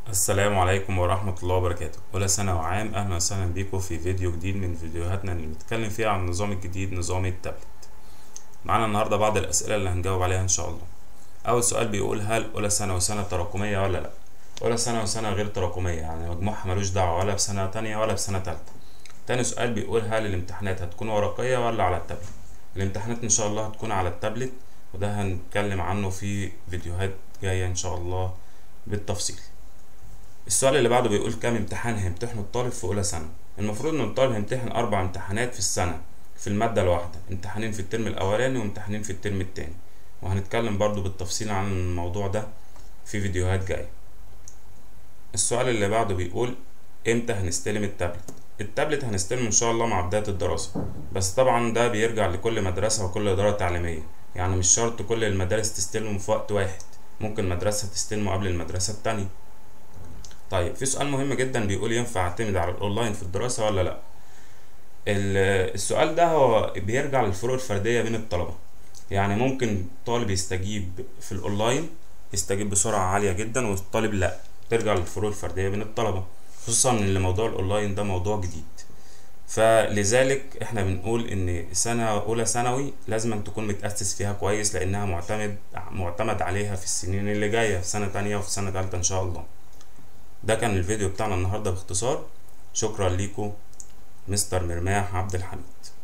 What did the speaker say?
السلام عليكم ورحمة الله وبركاته أولى سنة وعام أهلا وسهلا بيكم في فيديو جديد من فيديوهاتنا اللي بنتكلم فيها عن النظام الجديد نظام التابلت معانا النهاردة بعض الأسئلة اللي هنجاوب عليها إن شاء الله أول سؤال بيقول هل أولى سنة وسنة تراكمية ولا لأ أولى سنة وسنة غير تراكمية يعني مجموعها ملوش دعوة ولا بسنة تانية ولا بسنة تالتة تاني سؤال بيقول هل الامتحانات هتكون ورقية ولا على التابلت الامتحانات إن شاء الله هتكون على التابلت وده هنتكلم عنه في فيديوهات جاية إن شاء الله بالتفصيل السؤال اللي بعده بيقول كام امتحان هيمتحنه الطالب في أولى سنة المفروض إن الطالب هيمتحن أربع امتحانات في السنة في المادة الواحدة امتحانين في الترم الأولاني وامتحانين في الترم التاني وهنتكلم برضو بالتفصيل عن الموضوع ده في فيديوهات جاية السؤال اللي بعده بيقول امتى هنستلم التابلت التابلت هنستلمه إن شاء الله مع بداية الدراسة بس طبعا ده بيرجع لكل مدرسة وكل إدارة تعليمية يعني مش شرط كل المدارس تستلمه في وقت واحد ممكن مدرسة تستلمه قبل المدرسة التانية طيب في سؤال مهم جدا بيقول ينفع اعتمد على الاونلاين في الدراسة ولا لا السؤال ده هو بيرجع للفروق الفردية بين الطلبة يعني ممكن طالب يستجيب في الاونلاين يستجيب بسرعة عالية جدا والطالب لا ترجع للفروق الفردية بين الطلبة خصوصا ان موضوع الاونلاين ده موضوع جديد فلذلك احنا بنقول ان سنة اولى ثانوي لازم تكون متأسس فيها كويس لانها معتمد معتمد عليها في السنين اللي جاية في سنة تانية وفي سنة تالتة ان شاء الله ده كان الفيديو بتاعنا النهاردة باختصار شكرا ليكم مستر مرماح عبد الحميد